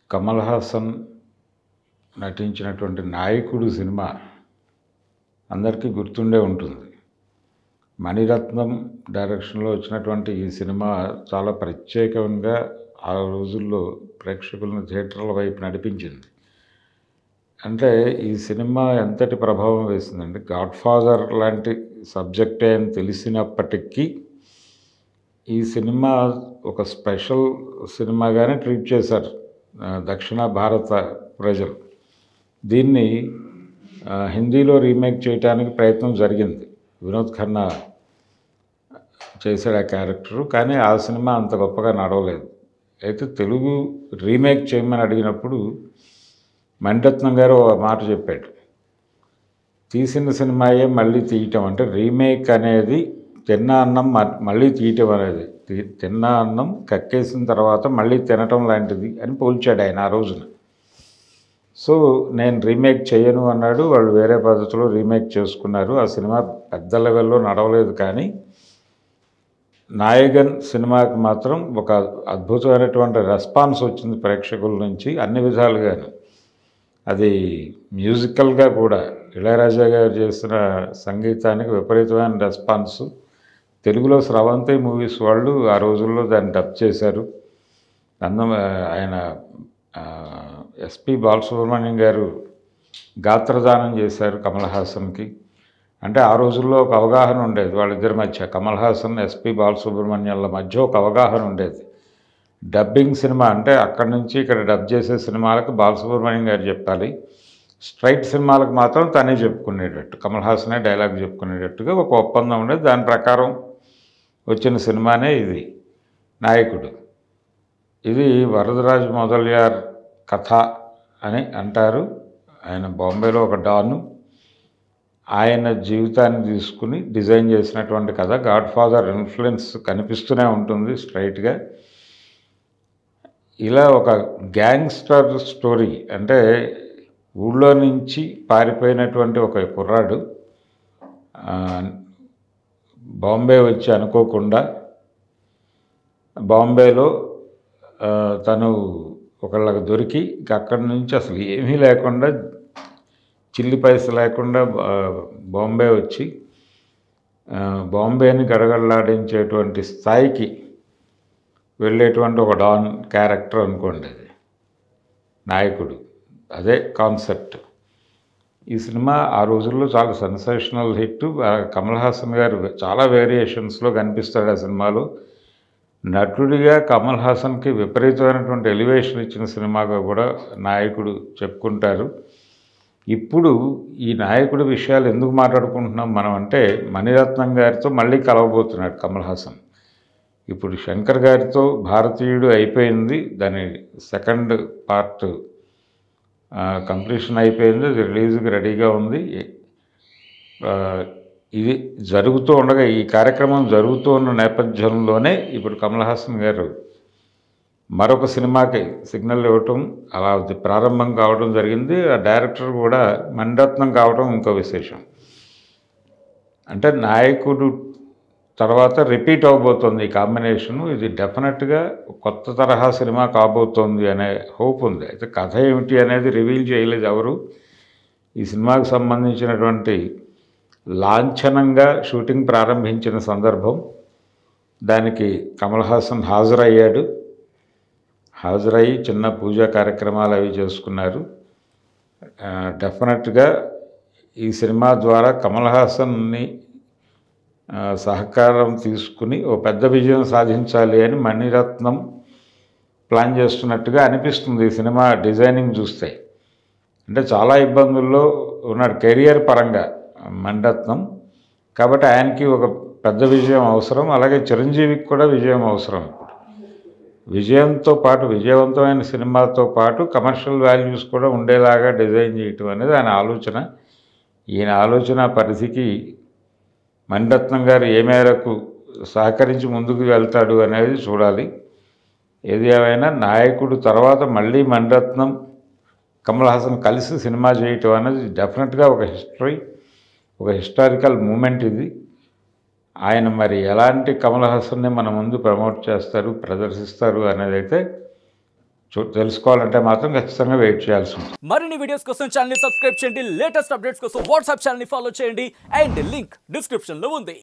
కమల్ హాసన్ నటించినటువంటి నాయకుడు సినిమా అందరికీ గుర్తుండే ఉంటుంది మణిరత్నం డైరెక్షన్లో వచ్చినటువంటి ఈ సినిమా చాలా ప్రత్యేకంగా ఆ రోజుల్లో ప్రేక్షకులను థియేటర్ల వైపు నడిపించింది అంటే ఈ సినిమా ఎంతటి ప్రభావం వేసిందంటే గాడ్ ఫాదర్ లాంటి సబ్జెక్టే అని తెలిసినప్పటికీ ఈ సినిమా ఒక స్పెషల్ సినిమాగానే ట్రీట్ చేశారు ఆ, దక్షిణ భారత ప్రజలు దీన్ని ఆ, హిందీలో రీమేక్ చేయడానికి ప్రయత్నం జరిగింది వినోద్ ఖన్నా చేశాడు ఆ క్యారెక్టరు కానీ ఆ సినిమా అంత గొప్పగా నడవలేదు అయితే తెలుగు రీమేక్ చేయమని అడిగినప్పుడు మణిరత్నం గారు ఒక మాట చెప్పాడు తీసిన సినిమాయే మళ్ళీ తీయటం అంటే రీమేక్ అనేది తిన్న అన్నం మ- మళ్ళీ తీయటం అనేది తి- తిన్న అన్నం కక్కేసిన తర్వాత మళ్ళీ తినటం లాంటిది అని పోల్చాడు ఆయన ఆ రోజున సో నేను రీమేక్ చేయను అన్నాడు వాళ్ళు వేరే పద్ధతిలో రీమేక్ చేసుకున్నారు ఆ సినిమా పెద్ద లెవెల్లో నడవలేదు కానీ నాయగన్ సినిమాకి మాత్రం ఒక అద్భుతమైనటువంటి రెస్పాన్స్ వచ్చింది ప్రేక్షకుల నుంచి అన్ని విధాలుగాను అది మ్యూజికల్గా కూడా ఇళయరాజా గారు చేసిన సంగీతానికి విపరీతమైన రెస్పాన్స్ తెలుగులో స్రవంతి మూవీస్ వాళ్ళు ఆ రోజుల్లో దాన్ని డబ్ చేశారు అందం ఆయన ఎస్పి బాలసుబ్రహ్మణ్యం గారు గాత్రదానం చేశారు కమల్ హాసన్కి అంటే ఆ రోజుల్లో ఒక అవగాహన ఉండేది వాళ్ళిద్దరి మధ్య కమల్ హాసన్ ఎస్పి బాలసుబ్రహ్మణ్యంల మధ్య ఒక అవగాహన ఉండేది డబ్బింగ్ సినిమా అంటే అక్కడి నుంచి ఇక్కడ డబ్ చేసే సినిమాలకు బాలసుబ్రహ్మణ్యం గారు చెప్పాలి స్ట్రైట్ సినిమాలకు మాత్రం తనే చెప్పుకునేటట్టు కమల్ హాసనే డైలాగ్ చెప్పుకునేటట్టుగా ఒక ఒప్పందం ఉండేది దాని ప్రకారం వచ్చిన సినిమానే ఇది నాయకుడు ఇది వరదరాజు మొదలియార్ కథ అని అంటారు ఆయన బాంబేలో ఒక డాను ఆయన జీవితాన్ని తీసుకుని డిజైన్ చేసినటువంటి కథ గాడ్ ఫాదర్ ఇన్ఫ్లుయెన్స్ కనిపిస్తూనే ఉంటుంది స్ట్రైట్గా ఇలా ఒక గ్యాంగ్స్టర్ స్టోరీ అంటే ఊళ్ళో నుంచి పారిపోయినటువంటి ఒక కుర్రాడు ఆ, బాంబే వచ్చి అనుకోకుండా బాంబేలో ఆ, తను ఒకళ్ళకి దొరికి ఇంక అక్కడి నుంచి అసలు ఏమీ లేకుండా చిల్లి పైస లేకుండా ఆ, బాంబే వచ్చి ఆ, బాంబేని గడగడలాడించేటువంటి స్థాయికి వెళ్ళేటువంటి ఒక డాన్ క్యారెక్టర్ అనుకోండి అది నాయకుడు అదే కాన్సెప్ట్ ఈ సినిమా ఆ రోజుల్లో చాలా సెన్సేషనల్ హిట్ ఆ కమల్ హాసన్ గారు చాలా వేరియేషన్స్లో కనిపిస్తాడు ఆ సినిమాలో నటుడిగా కమల్ హాసన్కి విపరీతమైనటువంటి ఎలివేషన్ ఇచ్చిన సినిమాగా కూడా నాయకుడు చెప్పుకుంటారు ఇప్పుడు ఈ నాయకుడి విషయాలు ఎందుకు మాట్లాడుకుంటున్నాం మనం అంటే మణిరత్నం గారితో మళ్ళీ కలవబోతున్నాడు కమల్ హాసన్ ఇప్పుడు శంకర్ గారితో భారతీయుడు అయిపోయింది దాని సెకండ్ పార్ట్ కంప్లీషన్ అయిపోయింది అది రిలీజ్కి రెడీగా ఉంది ఆ, ఇది జరుగుతూ ఉండగా ఈ కార్యక్రమం జరుగుతూ ఉన్న నేపథ్యంలోనే ఇప్పుడు కమల్ హాసన్ గారు మరొక సినిమాకి సిగ్నల్ ఇవ్వటం అలా అది ప్రారంభం కావడం జరిగింది ఆ డైరెక్టర్ కూడా మణిరత్నం కావడం ఇంకో విశేషం అంటే నాయకుడు తర్వాత రిపీట్ అవబోతుంది ఈ కాంబినేషను ఇది డెఫినెట్గా కొత్త తరహా సినిమా కాబోతోంది అనే హోప్ ఉంది అయితే కథ ఏమిటి అనేది రివీల్ చేయలేదు ఎవరు ఈ సినిమాకు సంబంధించినటువంటి లాంఛనంగా షూటింగ్ ప్రారంభించిన సందర్భం దానికి కమల్ హాసన్ హాజరయ్యాడు హాజరయ్యి చిన్న పూజా కార్యక్రమాలు అవి చేసుకున్నారు ఆ, డెఫినెట్గా ఈ సినిమా ద్వారా కమల్ హాసన్ని ఆ, సహకారం తీసుకుని ఓ పెద్ద విజయం సాధించాలి అని మణిరత్నం ప్లాన్ చేస్తున్నట్టుగా అనిపిస్తుంది ఈ సినిమా డిజైనింగ్ చూస్తే అంటే చాలా ఇబ్బందుల్లో ఉన్నాడు కెరియర్ పరంగా మణిరత్నం కాబట్టి ఆయనకి ఒక పెద్ద విజయం అవసరం అలాగే చిరంజీవికి కూడా విజయం అవసరం ఇప్పుడు విజయంతో పాటు విజయవంతమైన సినిమాతో పాటు కమర్షియల్ వాల్యూస్ కూడా ఉండేలాగా డిజైన్ చేయటం అనేది ఆయన ఆలోచన ఈయన ఆలోచన పరిధికి మణిరత్నం గారు ఏ మేరకు సహకరించి ముందుకు వెళ్తాడు అనేది చూడాలి ఏది ఏమైనా నాయకుడు తర్వాత మళ్ళీ మణిరత్నం కమల్ హాసన్ కలిసి సినిమా చేయటం అనేది డెఫినెట్గా ఒక హిస్టరీ ఒక హిస్టారికల్ మూమెంట్ ఇది ఆయన మరి ఎలాంటి కమల్ హాసన్ని మన ముందు ప్రమోట్ చేస్తారు ప్రదర్శిస్తారు అనేది అయితే చూ తెలుసుకోవాలంటే మాత్రం ఖచ్చితంగా వెయిట్ చేయాల్సి ఉంటుంది మరిన్ని వీడియోస్ కోసం ఛానల్ సబ్స్క్రైబ్ చేయండి లేటెస్ట్ అప్డేట్స్ కోసం వాట్సాప్ ఛానల్ ఫాలో చేయండి అండ్ లింక్ డిస్క్రిప్షన్ లో ఉంది